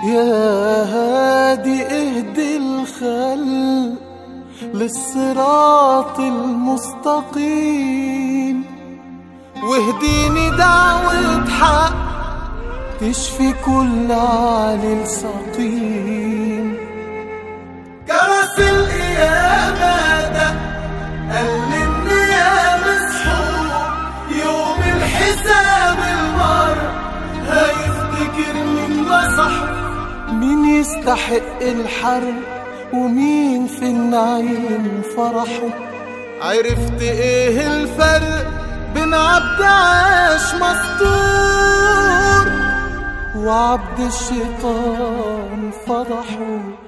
يا هادي اهدي الخل للصراط المستقيم واهديني دعوة حق تشفي كل عليل سقيم جرس القيامة ده قال لي يا مسحور يوم الحساب المر هيفتكر مين نصح مين يستحق الحرب ومين في النعيم فرحه عرفت ايه الفرق بين عبد عاش مستور وعبد الشيطان فضحه